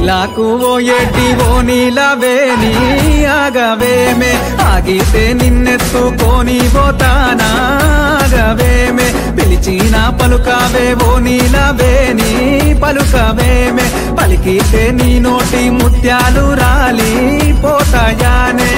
నీలాకు ఓ ఎడ్డి ఓ నీలవేని ఆగవేమే ఆగితే నిన్నెత్తుకొని పోతానా ఆగవేమే పిలిచిన పలుకవే ఓ నీలవేని పలుకవేమే పలికితే నీ నోటి ముత్యాలు రాలి పోతాయానే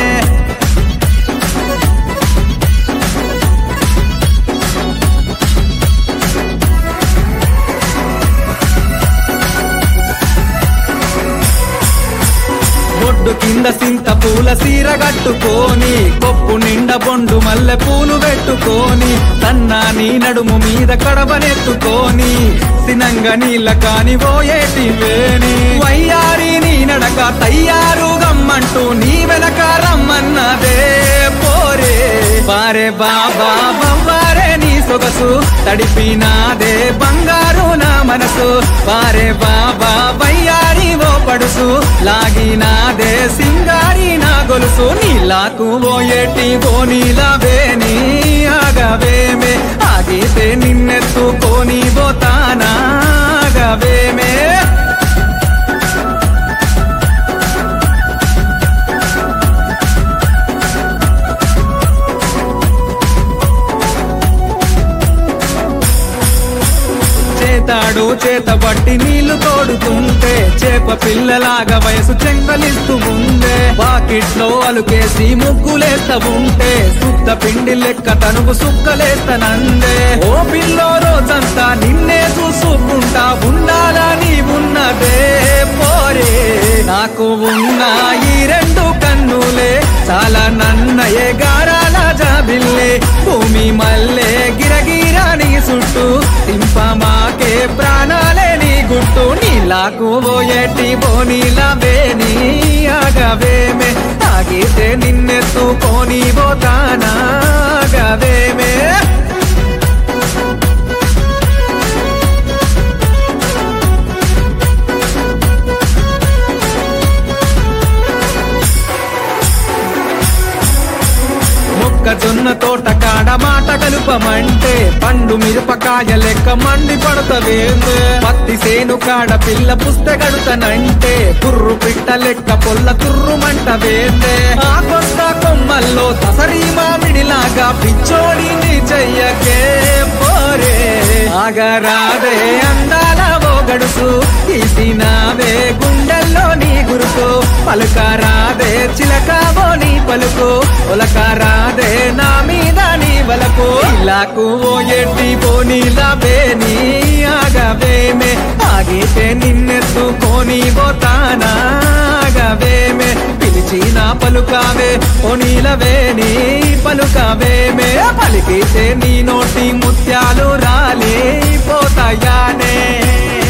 బొడ్డు కింద సింత పూల సీర కట్టుకొని కొప్పు నిండా బొండు మల్లె పూలు పెట్టుకొని తన్నాని నడుము మీద కడవనెత్తుకొని సినంగ నీళ్ళ కాని ఓయేటి వేణి వయ్యారి నీ నడక తయ్యారు గమ్మంటూ నీ వెనక రమ్మన్నదే పోరే బారే బాబా బవ్వారే నీ సొగసు తడిపినాదే బంగారు నా మనసు బారే బాబా వయ్యారి ఓ పడుసు లాగినాదే సింగారి నా గొలుసు నీలాకు ఓయేటి ఓ నీలవేని ఆగవేమే ఆగితే నిన్నెత్తుకొని పోతానా ఆగవేమే చేతాడు చేత పట్టి నీళ్లు తోడుతుంటే చేప పిల్లలాగా వయసు చెంగలిస్తూ ఉందే వాకిట్లో అలుకేసి ముగ్గులేస్తా ఉంటే సుత్త పిండి లెక్క తనుగు సుక్కలేస్తనందే ఓ పిల్లో రోజంతా నిన్నే చూసుకుంటా ఉండాలని ఉన్నదే పోరే నాకు ఉన్న ఈ రెండు కన్నులే చాలా నన్నయే గారాల జాబిల్లే భూమి మల్లె గిరగిరాని చుట్టూ సింపమాకే ప్రాణాలే నీ గుట్టు నీలాకు ఓయటి బోనీలవేని ఆగవేమే తాగితే నిన్నెత్తుకొని పోతానా ఆగవేమే మొక్కజొన్న తోట కాడ మాట కలుపమంటే పండు మిరపకాయ లెక్క మండి పడతవేందే పత్తి సేను కాడ పిల్ల పుస్తె కడుతనంటే కుర్రు పిట్ట లెక్క పొల్ల తుర్రుమంట వేందే ఆ కొత్త కొమ్మల్లో తసరి మామిడిలాగా పిచ్చోడిని చెయ్యకే పోరే ఆగరాదే అందాల ఓ గడుసు తీసినావే గుండెల్లో నీ గురుకు పలుకారాదే చిలకావో నీ పలుకు ఒలకారాదే నా మీద నీ వలకు ఇలాకు ఓ ఎడ్డి పోనీలవే నీ ఆగవేమే ఆగితే నిన్నెత్తుకొని పోతానా ఆగవేమే పిలిచిన పలుకావే ఓ నీలవేని పలుకవేమే పలికితే నీ నోటి ముత్యాలు రాలి పోతాయానే